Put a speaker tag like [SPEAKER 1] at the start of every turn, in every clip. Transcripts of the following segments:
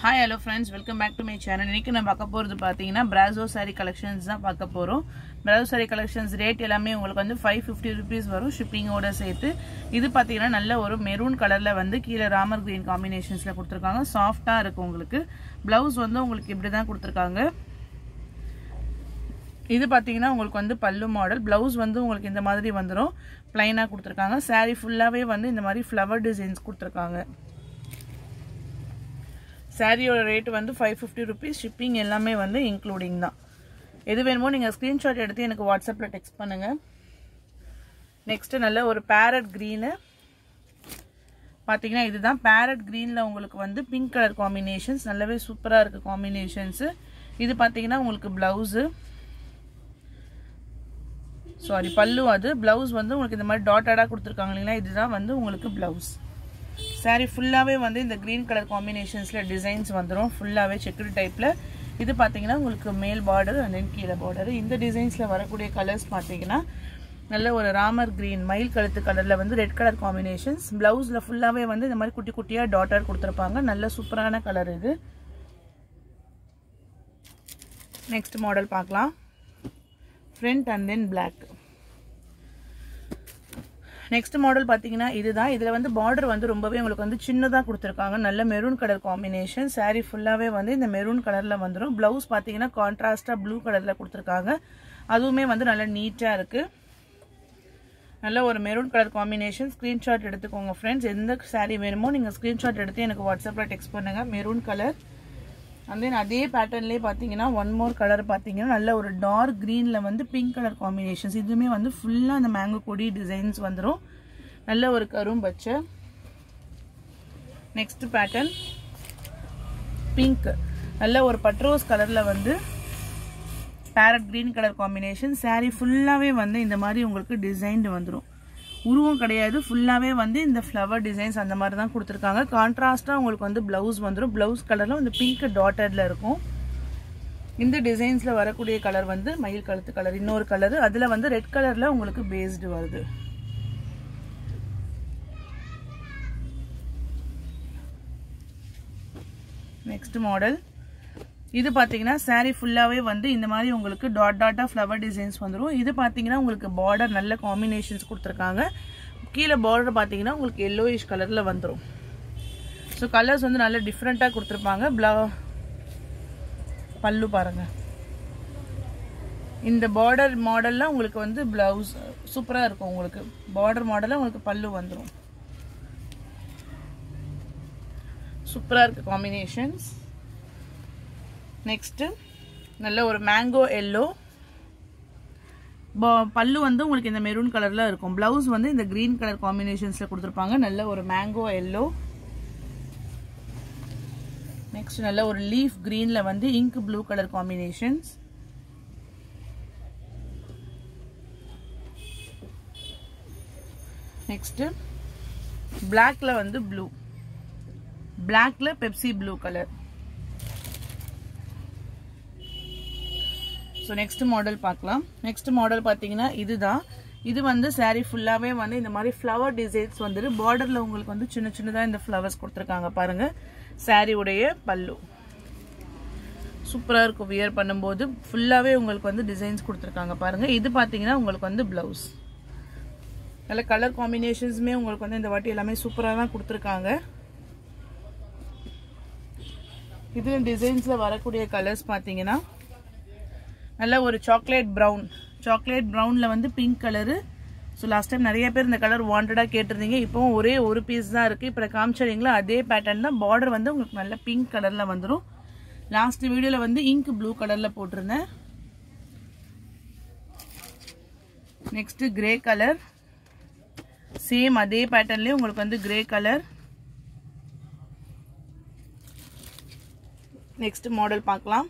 [SPEAKER 1] hi hello friends welcome back to my channel இன்னைக்கு நான் பார்க்க போகிறது பார்த்தீங்கன்னா பிராசோ சாரி கலெக்ஷன்ஸ் தான் பார்க்க போகிறோம் பிராசோ சாரி கலெக்ஷன்ஸ் ரேட் எல்லாமே உங்களுக்கு வந்து ஃபைவ் ஃபிஃப்டி ருபீஸ் வரும் ஷிப்பிங்கோட சேர்த்து இது பார்த்தீங்கன்னா நல்ல ஒரு மெரூன் கலரில் வந்து கீழே ராமர் கிரீன் காம்பினேஷன்ஸில் கொடுத்துருக்காங்க சாஃப்டாக இருக்கும் உங்களுக்கு ப்ளவுஸ் வந்து உங்களுக்கு இப்படி தான் கொடுத்துருக்காங்க இது பார்த்தீங்கன்னா உங்களுக்கு வந்து பல்லு மாடல் ப்ளவுஸ் வந்து உங்களுக்கு இந்த மாதிரி வந்துடும் ப்ளைனாக கொடுத்துருக்காங்க சாரீ ஃபுல்லாகவே வந்து இந்த மாதிரி ஃப்ளவர் டிசைன்ஸ் கொடுத்துருக்காங்க சாரியோட ரேட் வந்து ஃபைவ் ஃபிஃப்டி ருபீஸ் ஷிப்பிங் எல்லாமே வந்து இன்க்ளூடிங் தான் எது வேணுமோ நீங்கள் ஸ்க்ரீன்ஷாட் எடுத்து எனக்கு வாட்ஸ்அப்பில் டெக்ஸ்ட் பண்ணுங்கள் நெக்ஸ்ட்டு நல்ல ஒரு பேரட் க்ரீனு பார்த்தீங்கன்னா இதுதான் பேரட் க்ரீனில் உங்களுக்கு வந்து பிங்க் கலர் காம்பினேஷன்ஸ் நல்லாவே சூப்பராக இருக்குது காம்பினேஷன்ஸு இது பார்த்தீங்கன்னா உங்களுக்கு ப்ளவுஸு சாரி பல்லு அது ப்ளவுஸ் வந்து உங்களுக்கு இந்த மாதிரி டாட்டடாக கொடுத்துருக்காங்க இல்லைங்களா இதுதான் வந்து உங்களுக்கு ப்ளவுஸ் சாரீ ஃபுல்லாகவே வந்து இந்த க்ரீன் கலர் காம்பினேஷன்ஸில் டிசைன்ஸ் வந்துடும் ஃபுல்லாகவே செக்குடு டைப்பில் இது பார்த்தீங்கன்னா உங்களுக்கு மேல் பார்டர் அண்ட் தென் கீழே பார்டர் இந்த டிசைன்ஸில் வரக்கூடிய கலர்ஸ் பார்த்தீங்கன்னா நல்ல ஒரு ராமர் க்ரீன் மயில் கழுத்து கலரில் வந்து ரெட் கலர் காம்பினேஷன்ஸ் ப்ளவுஸில் ஃபுல்லாகவே வந்து இந்த மாதிரி குட்டி குட்டியாக டாட்டர் கொடுத்துருப்பாங்க நல்ல சூப்பரான கலர் இது நெக்ஸ்ட் மாடல் பார்க்கலாம் front and then black next model பார்த்தீங்கன்னா இதுதான் இதில் வந்து பார்டர் வந்து ரொம்பவே உங்களுக்கு வந்து சின்னதாக கொடுத்துருக்காங்க நல்ல மெரூன் கலர் காம்பினேஷன் சாரீ ஃபுல்லாகவே வந்து இந்த மெரூன் கலரில் வந்துடும் ப்ளவுஸ் பார்த்தீங்கன்னா கான்ட்ராஸ்டாக ப்ளூ கலரில் கொடுத்துருக்காங்க அதுவுமே வந்து நல்ல நீட்டாக இருக்குது நல்ல ஒரு மெரூன் கலர் காம்பினேஷன் ஸ்க்ரீன்ஷாட் எடுத்துக்கோங்க ஃப்ரெண்ட்ஸ் எந்த சாரீ வேணுமோ நீங்கள் ஸ்க்ரீன்ஷாட் எடுத்து எனக்கு வாட்ஸ்அப்பில் டெக்ஸ்ட் பண்ணுங்கள் மெரூன் கலர் அண்ட் தென் அதே பேட்டர்ன்லேயே பார்த்தீங்கன்னா ஒன் மோர் கலர் பார்த்தீங்கன்னா நல்ல ஒரு டார்க் க்ரீனில் வந்து பிங்க் கலர் காம்பினேஷன்ஸ் இதுவுமே வந்து ஃபுல்லாக அந்த மேங்கோ கொடி டிசைன்ஸ் வந்துடும் நல்ல ஒரு கரும் பச்சை நெக்ஸ்ட் பேட்டர்ன் பிங்க் நல்ல ஒரு பட்ரோஸ் கலரில் வந்து parrot green colour combination sari ஃபுல்லாகவே வந்து இந்த மாதிரி உங்களுக்கு டிசைன்டு வந்துடும் உருவம் கிடையாது ஃபுல்லாகவே வந்து இந்த ஃப்ளவர் டிசைன்ஸ் அந்த மாதிரி தான் கொடுத்துருக்காங்க கான்ட்ராஸ்ட்டாக உங்களுக்கு வந்து ப்ளவுஸ் வந்துடும் ப்ளவுஸ் கலரில் வந்து பிங்க் டாட்டடில் இருக்கும் இந்த டிசைன்ஸில் வரக்கூடிய கலர் வந்து மயில் கழுத்து கலர் இன்னொரு கலர் அதில் வந்து ரெட் கலரில் உங்களுக்கு பேஸ்டு வருது நெக்ஸ்ட் மாடல் இது பார்த்தீங்கன்னா சாரீ ஃபுல்லாகவே வந்து இந்த மாதிரி உங்களுக்கு டாட் டாட்டாக ஃப்ளவர் டிசைன்ஸ் வந்துடும் இது பார்த்தீங்கன்னா உங்களுக்கு பார்டர் நல்ல காம்பினேஷன்ஸ் கொடுத்துருக்காங்க கீழே பார்டர் பார்த்தீங்கன்னா உங்களுக்கு எல்லோயிஷ் கலரில் வந்துடும் ஸோ கலர்ஸ் வந்து நல்ல டிஃப்ரெண்ட்டாக கொடுத்துருப்பாங்க ப்ள பல்லு பாருங்கள் இந்த பார்டர் மாடலில் உங்களுக்கு வந்து ப்ளவுஸ் சூப்பராக இருக்கும் உங்களுக்கு பார்டர் மாடலில் உங்களுக்கு பல்லு வந்துடும் சூப்பராக இருக்குது காம்பினேஷன்ஸ் நெக்ஸ்ட்டு நல்ல ஒரு மேங்கோ எல்லோ பல்லு வந்து உங்களுக்கு இந்த மெரூன் கலரில் இருக்கும் ப்ளவுஸ் வந்து இந்த க்ரீன் கலர் காம்பினேஷன்ஸில் கொடுத்துருப்பாங்க நல்ல ஒரு மேங்கோ எல்லோ நெக்ஸ்ட் நல்ல ஒரு லீஃப் க்ரீனில் வந்து ink blue colour combinations next பிளாக்ல வந்து ப்ளூ பிளாக்ல Pepsi blue colour so next model பார்க்கலாம் நெக்ஸ்ட் மாடல் பார்த்தீங்கன்னா இதுதான் இது வந்து சாரீ ஃபுல்லாகவே வந்து இந்த மாதிரி ஃப்ளவர் டிசைன்ஸ் வந்துட்டு பார்டரில் உங்களுக்கு வந்து சின்ன சின்னதாக இந்த ஃப்ளவர்ஸ் கொடுத்துருக்காங்க பாருங்கள் சாரீ உடைய பல்லு சூப்பராக இருக்கும் வியர் பண்ணும்போது ஃபுல்லாகவே உங்களுக்கு வந்து டிசைன்ஸ் கொடுத்துருக்காங்க பாருங்கள் இது பார்த்தீங்கன்னா உங்களுக்கு வந்து ப்ளவுஸ் நல்ல கலர் காம்பினேஷன்ஸுமே உங்களுக்கு வந்து இந்த வாட்டி எல்லாமே சூப்பராக தான் கொடுத்துருக்காங்க இதில் டிசைன்ஸில் வரக்கூடிய கலர்ஸ் பார்த்தீங்கன்னா நல்ல ஒரு சாக்லேட் ப்ரௌன் சாக்லேட் ப்ரௌனில் வந்து pink colour so last time நிறைய பேர் இந்த கலர் வாண்டடாக கேட்டிருந்தீங்க இப்போவும் ஒரே ஒரு பீஸ் தான் இருக்குது இப்போ காமிச்சிங்களா அதே பேட்டர்ன் தான் பார்டர் வந்து உங்களுக்கு நல்ல பிங்க் கலரில் வந்துடும் லாஸ்ட் வீடியோவில் வந்து இங்க் ப்ளூ கலரில் போட்டிருந்தேன் நெக்ஸ்ட்டு கிரே கலர் சேம் அதே பேட்டர்ன்லேயே உங்களுக்கு வந்து கிரே கலர் நெக்ஸ்ட் மாடல் பார்க்கலாம்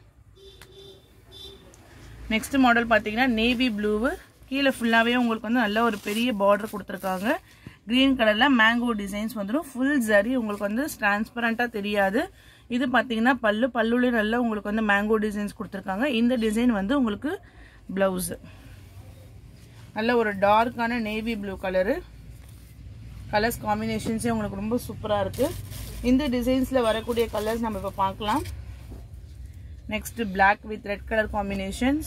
[SPEAKER 1] நெக்ஸ்ட் மாடல் பார்த்தீங்கன்னா நேவி ப்ளூவு கீழே ஃபுல்லாகவே உங்களுக்கு வந்து நல்ல ஒரு பெரிய பார்டர் கொடுத்துருக்காங்க க்ரீன் கலரில் மேங்கோ டிசைன்ஸ் வந்துடும் ஃபுல் ஜரி உங்களுக்கு வந்து டிரான்ஸ்பரண்ட்டாக தெரியாது இது பார்த்தீங்கன்னா பல்லு பல்லுலேயும் நல்ல உங்களுக்கு வந்து மேங்கோ டிசைன்ஸ் கொடுத்துருக்காங்க இந்த டிசைன் வந்து உங்களுக்கு ப்ளவுஸு நல்ல ஒரு டார்க்கான நேவி ப்ளூ கலரு கலர்ஸ் காம்பினேஷன்ஸே உங்களுக்கு ரொம்ப சூப்பராக இருக்குது இந்த டிசைன்ஸில் வரக்கூடிய கலர்ஸ் நம்ம இப்போ பார்க்கலாம் next black with red colour combinations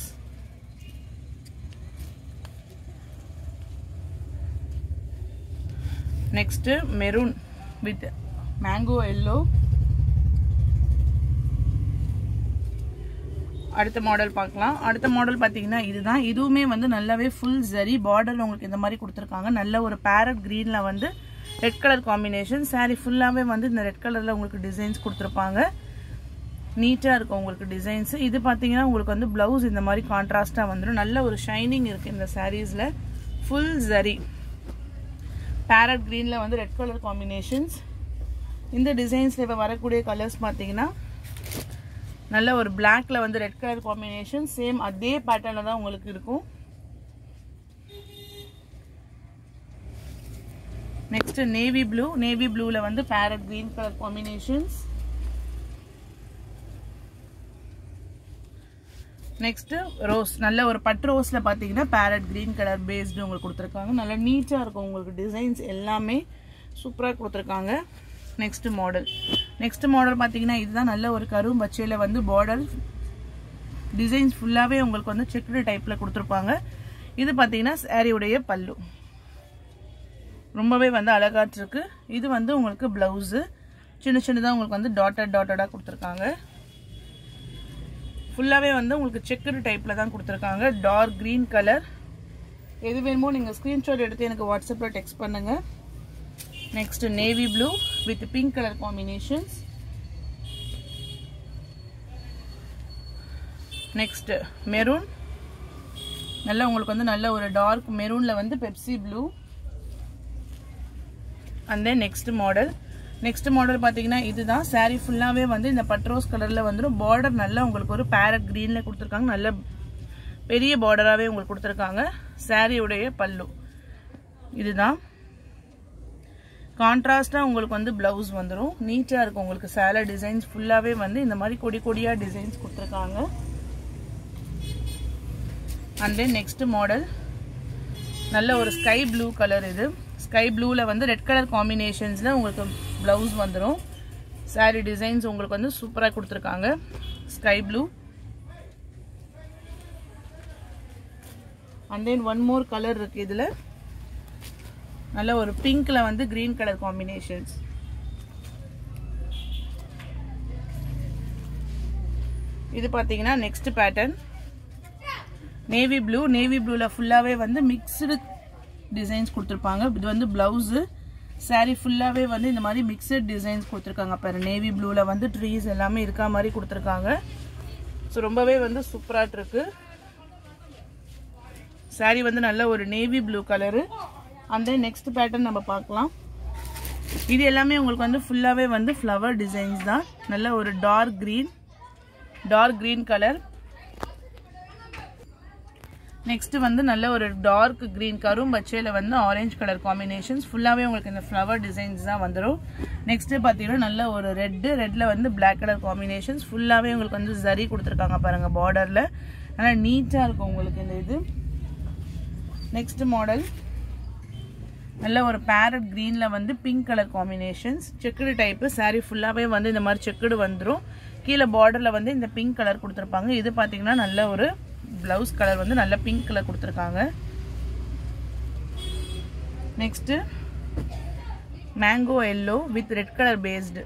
[SPEAKER 1] next maroon with mango yellow அடுத்த மாடல் பார்க்கலாம் அடுத்த மாடல் பார்த்தீங்கன்னா இதுதான் இதுவுமே வந்து நல்லாவே ஃபுல் ஜரி பார்டர் உங்களுக்கு இந்த மாதிரி கொடுத்துருக்காங்க நல்ல ஒரு பேரட் க்ரீனில் வந்து ரெட் கலர் காம்பினேஷன் சாரீ ஃபுல்லாகவே வந்து இந்த ரெட் கலரில் உங்களுக்கு டிசைன்ஸ் கொடுத்துருப்பாங்க நீட்டாக இருக்கும் உங்களுக்கு டிசைன்ஸ் இது பார்த்தீங்கன்னா உங்களுக்கு வந்து ப்ளவுஸ் இந்த மாதிரி கான்ட்ராஸ்ட்டாக வந்துடும் நல்ல ஒரு ஷைனிங் இருக்குது இந்த சாரீஸில் ஃபுல் ஜரி பேரட் க்ரீனில் வந்து ரெட் கலர் காம்பினேஷன்ஸ் இந்த டிசைன்ஸில் இப்போ வரக்கூடிய கலர்ஸ் பார்த்தீங்கன்னா நல்ல ஒரு பிளாக்ல வந்து ரெட் கலர் காம்பினேஷன் சேம் அதே பேட்டர்னில் தான் உங்களுக்கு இருக்கும் நெக்ஸ்ட் நேவி ப்ளூ நேவி ப்ளூவில் வந்து parrot green colour combinations next rose நல்ல ஒரு பட்டு ரோஸில் பார்த்தீங்கன்னா பேரட் கிரீன் கலர் பேஸ்டு உங்களுக்கு கொடுத்துருக்காங்க நல்லா நீட்டாக இருக்கும் உங்களுக்கு டிசைன்ஸ் எல்லாமே சூப்பராக கொடுத்துருக்காங்க நெக்ஸ்ட் மாடல் நெக்ஸ்ட் மாடல் பார்த்தீங்கன்னா இதுதான் நல்ல ஒரு கரும் பச்சையில் வந்து பார்டர் டிசைன்ஸ் ஃபுல்லாகவே உங்களுக்கு வந்து செக்குடு டைப்பில் கொடுத்துருப்பாங்க இது பார்த்தீங்கன்னா சாரியுடைய பல்லு ரொம்பவே வந்து அழகாட்டிருக்கு இது வந்து உங்களுக்கு ப்ளவுஸு சின்ன சின்னதாக உங்களுக்கு வந்து டாட்டட் டாட்டடாக கொடுத்துருக்காங்க ஃபுல்லாகவே வந்து உங்களுக்கு செக்குடு டைப்பில் தான் கொடுத்துருக்காங்க டார்க் க்ரீன் கலர் எது வேணுமோ நீங்கள் ஸ்க்ரீன்ஷாட் எடுத்து எனக்கு வாட்ஸ்அப்பில் டெக்ஸ்ட் பண்ணுங்கள் next navy blue with pink colour combinations next maroon நல்ல உங்களுக்கு வந்து நல்ல ஒரு டார்க் மெரூனில் வந்து Pepsi blue and then next model next model பார்த்தீங்கன்னா இதுதான் சாரீ ஃபுல்லாகவே வந்து இந்த பட்ரோஸ் கலரில் வந்துடும் பார்டர் நல்லா உங்களுக்கு ஒரு பேரட் க்ரீனில் கொடுத்துருக்காங்க நல்ல பெரிய பார்டராகவே உங்களுக்கு கொடுத்துருக்காங்க சாரியுடைய பல்லு இதுதான் கான்ட்ராஸ்டாக உங்களுக்கு வந்து ப்ளவுஸ் வந்துடும் நீட்டாக இருக்கும் உங்களுக்கு சேலை டிசைன்ஸ் ஃபுல்லாகவே வந்து இந்த மாதிரி கொடி கொடியாக டிசைன்ஸ் கொடுத்துருக்காங்க அண்ட் தென் நெக்ஸ்ட் மாடல் நல்ல ஒரு ஸ்கை ப்ளூ கலர் இது ஸ்கை ப்ளூவில் வந்து ரெட் கலர் காம்பினேஷன்ஸில் உங்களுக்கு ப்ளவுஸ் வந்துடும் சாரீ டிசைன்ஸ் உங்களுக்கு வந்து சூப்பராக கொடுத்துருக்காங்க sky blue and then one more colour இருக்குது இதில் நல்ல ஒரு பிங்க்ல வந்து கிரீன் கலர் காம்பினேஷன்ஸ் இது பார்த்தீங்கன்னா next pattern navy blue navy ப்ளூவில் ஃபுல்லாகவே வந்து மிக்சடு டிசைன்ஸ் கொடுத்துருப்பாங்க இது வந்து ப்ளவுஸு சாரீ ஃபுல்லாகவே வந்து இந்த மாதிரி மிக்சட் டிசைன்ஸ் கொடுத்துருக்காங்க பாரு நேவி ப்ளூவில் வந்து ட்ரீஸ் எல்லாமே இருக்கா மாதிரி கொடுத்துருக்காங்க ஸோ ரொம்பவே வந்து சூப்பராக இருக்கு சாரீ வந்து நல்ல ஒரு நேவி ப்ளூ கலரு அந்த நெக்ஸ்ட் பேட்டர்ன் நம்ம பார்க்கலாம் இது எல்லாமே உங்களுக்கு வந்து ஃபுல்லாகவே வந்து ஃப்ளவர் டிசைன்ஸ் தான் நல்ல ஒரு dark green dark green colour next வந்து நல்ல ஒரு டார்க் க்ரீன் கரும் பச்சையில் வந்து ஆரஞ்சு கலர் காம்பினேஷன்ஸ் ஃபுல்லாகவே உங்களுக்கு இந்த ஃப்ளவர் டிசைன்ஸ் தான் வந்துடும் நெக்ஸ்ட்டு பார்த்தீங்கன்னா நல்ல ஒரு ரெட்டு ரெட்டில் வந்து பிளாக் கலர் காம்பினேஷன்ஸ் ஃபுல்லாகவே உங்களுக்கு வந்து சரி கொடுத்துருக்காங்க பாருங்கள் பார்டரில் நல்லா நீட்டாக இருக்கும் உங்களுக்கு இந்த இது நெக்ஸ்ட் மாடல் நல்ல ஒரு பேரட் க்ரீனில் வந்து pink colour combinations checked type sari ஃபுல்லாகவே வந்து இந்த மாதிரி செக்குடு வந்துடும் கீழே பார்டரில் வந்து இந்த பிங்க் கலர் கொடுத்துருப்பாங்க இது பார்த்தீங்கன்னா நல்ல ஒரு ப்ளவுஸ் கலர் வந்து நல்ல பிங்க் கலர் கொடுத்துருக்காங்க next mango yellow with red colour based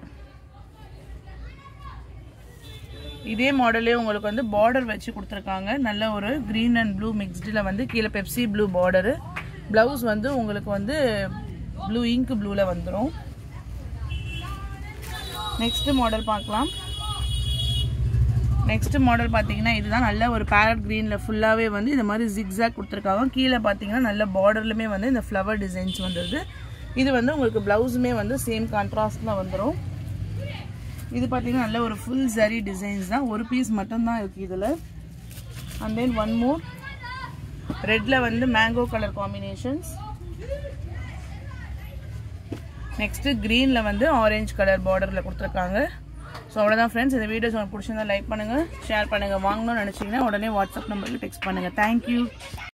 [SPEAKER 1] இதே மாடலே உங்களுக்கு வந்து பார்டர் வச்சு கொடுத்துருக்காங்க நல்ல ஒரு க்ரீன் அண்ட் ப்ளூ மிக்ஸ்டில் வந்து கீழே பெப்சி ப்ளூ பார்டரு ப்ளவுஸ் வந்து உங்களுக்கு வந்து ப்ளூ இங்க் ப்ளூவில் வந்துடும் நெக்ஸ்ட் மாடல் பார்க்கலாம் நெக்ஸ்ட் மாடல் பார்த்தீங்கன்னா இதுதான் நல்ல ஒரு பேரட் க்ரீனில் ஃபுல்லாகவே வந்து இந்த மாதிரி ஜிக்ஸாக் கொடுத்துருக்காங்க கீழே பார்த்தீங்கன்னா நல்ல பார்டர்லுமே வந்து இந்த ஃப்ளவர் டிசைன்ஸ் வந்துடுது இது வந்து உங்களுக்கு ப்ளவுஸுமே வந்து சேம் கான்ட்ராஸ்டில் வந்துடும் இது பார்த்தீங்கன்னா நல்ல ஒரு ஃபுல் சரி டிசைன்ஸ் தான் ஒரு பீஸ் மட்டும்தான் இருக்குது இதில் அண்ட் தென் ஒன் மோர் ரெட்டில் வந்து மேங்கோ கலர் காம்பினேஷன்ஸ் நெக்ஸ்ட்டு க்ரீனில் வந்து ஆரஞ்சு கலர் பார்டரில் கொடுத்துருக்காங்க ஸோ அவ்வளோதான் ஃப்ரெண்ட்ஸ் இந்த வீடியோஸ் உங்களுக்கு பிடிச்சிருந்தா லைக் பண்ணுங்கள் ஷேர் பண்ணுங்கள் வாங்கணும்னு நினச்சிங்கன்னா உடனே வாட்ஸ்அப் நம்பருக்கு டெக்ஸ்ட் பண்ணுங்கள் தேங்க்யூ